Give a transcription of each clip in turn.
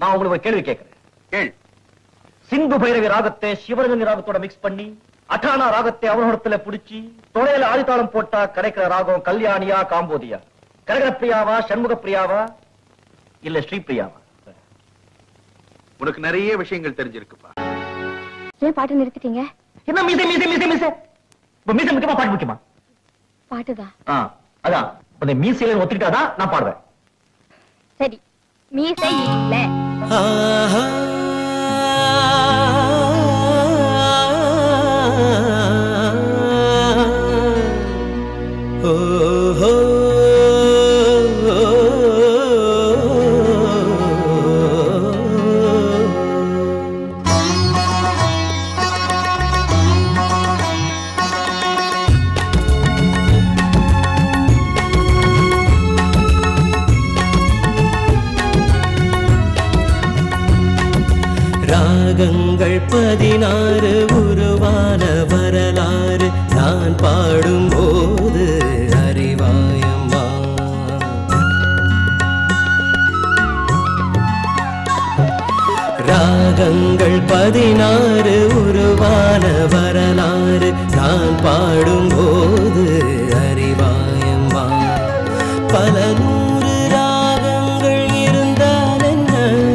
நான் உங்களுக்கு ஒரு கேள்வி கேட்கிறேன் கேள் சிந்து பைரவி ராகத்தை சிவரஞ்சனி ராகத்தோட மிக்ஸ் பண்ணி அட்டானா ராகத்தை அவனோடத்துல புடிச்சு தொலையில ஆதித்தாளம் போட்டா கிடைக்கிற ராகம் கல்யாணியா காம்போதியா கரகர பிரியாவா சண்முக பிரியாவா இல்ல ஸ்ரீபிரியாவா உனக்கு நிறைய விஷயங்கள் தெரிஞ்சிருக்குப்பா ஏன் பாட்டு நிறுத்திட்டீங்க என்ன மீசை மீசை மீசை மீசை இப்ப மீசை முக்கியமா பாட்டு முக்கியமா பாட்டுதான் ஆ, அதான் அந்த மீசையில ஒத்துக்கிட்டாதான் நான் பாடுவேன் சரி மீசை இல்ல ராகங்கள் பதினாறு உருவான வரலாறு நான் பாடும்போது அறிவாயம்மா ராகங்கள் பதினாறு உருவான வரலாறு நான் பாடும்போது அறிவாயம்மா பல நூறு ராகங்கள் இருந்தால் என்ன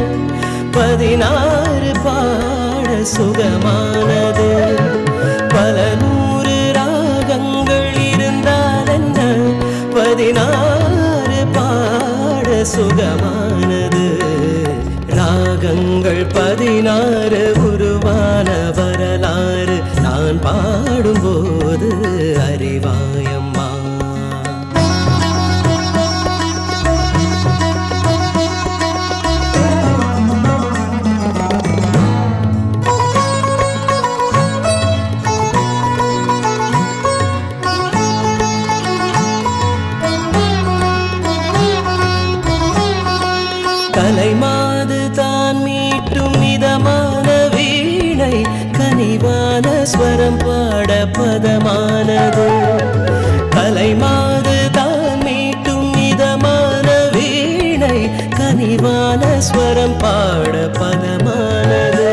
பதினாறு பாட சுகமானது பல நூறு ராகங்கள் இருந்தால் என்ன பதினாறு பாட சுகமானது ராகங்கள் பதினாறு உருவான வரலாறு நான் பாடும்போது அறிவாயம்மா கலைமாது தான் மீட்டும் மிதமான வீணை கனிவான ஸ்வரம் பாட பதமானது கலைமாது தான் மீட்டும் மிதமான வீணை கனிவான ஸ்வரம் பாட பதமானது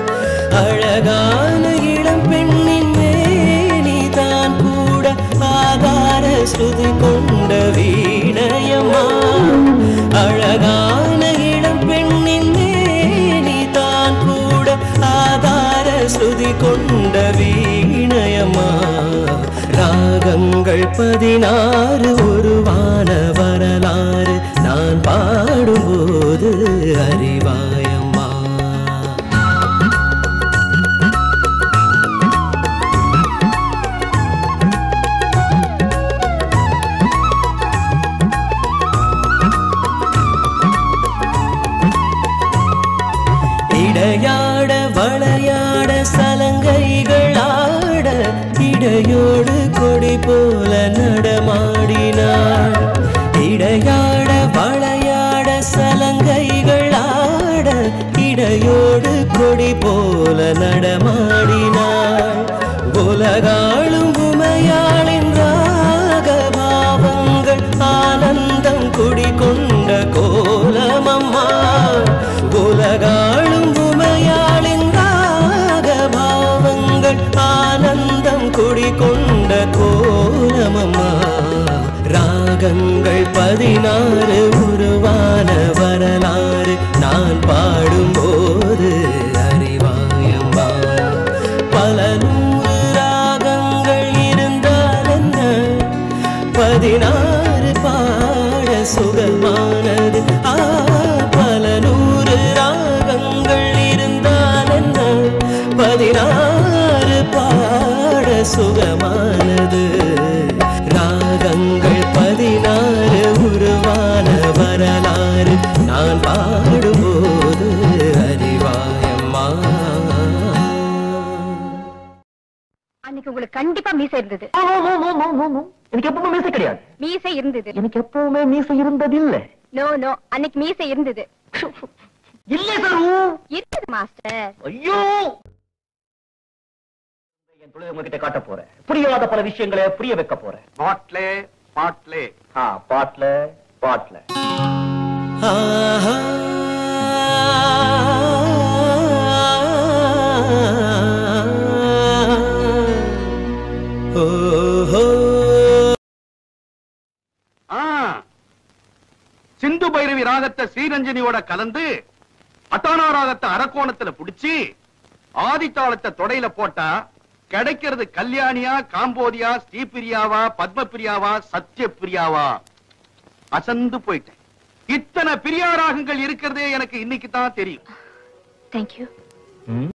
அழகான இளம் பெண்ணின் மேனி தான் கூட ஆதார ஸ்ருதி கொண்ட வீணையம்மா அழகான இளம் பெண்ணின் மேனி தான் கூட ஆதார ஸ்ருதி கொண்ட வீணையம்மா ராகங்கள் பதினாறு உருவான வரலாறு நான் பாடும்போது அறிவாயம்மா இடையாட வளையாட சலங்கைகள் ஆட இடையோடு கொடி போல நடமாடினாள் இடையாட வளையாட சலங்கைகள் ஆட இடையோடு கொடி போல நடமாடினாள் உலகாளும் உமையாளின் ராகபாவங்கள் ஆனந்தம் குடிகொண்ட கோலமம்மா உலகாளும் உமையாளின் ராகபாவங்கள் ஆனந்தம் குடிகொண்ட கோலமம்மா ராகங்கள் பதினாறு உருவான வரலாறு நான் பாடும்போது அறிவாயம்மா பல நூறு ராகங்கள் இருந்தால் என்ன பதினாறு பாட சுகமானது ஆ பல நூறு ராகங்கள் இருந்தால் என்ன பதினாறு பாட சுகமானது ராகங்கள் பதினாறு உருவான வரலாறு நான் பாடும்போது அறிவாயம்மா அன்னைக்கு உங்களுக்கு கண்டிப்பா மீசை இருந்தது எனக்கு எப்பவுமே மீசை கிடையாது மீசை இருந்தது எனக்கு எப்பவுமே மீசை இருந்ததில்லை நோ நோ அன்னைக்கு மீசை இருந்தது இல்லை சரு இருந்தது மாஸ்டர் ஐயோ என் தொழில் உங்ககிட்ட காட்ட போறேன் புரியாத பல விஷயங்களை புரிய வைக்க போறேன் பாட்லே பாட்லே ஆ பாட்ல பாட்ல ஆஹா ஓஹோ ஆ, சிந்து பைரவி ராகத்தை ஸ்ரீரஞ்சனியோட கலந்து அட்டானா ராகத்தை அரக்கோணத்துல புடிச்சு ஆதித்தாளத்தை தொடையில போட்டா கிடைக்கிறது கல்யாணியா காம்போதியா ஸ்ரீபிரியாவா பத்மபிரியாவா சத்யபிரியாவா அசந்து போயிட்டேன் இத்தனை பிரியா ராகங்கள் இருக்கிறதே எனக்கு இன்னைக்கு தான் தெரியும் தேங்க்யூ ம்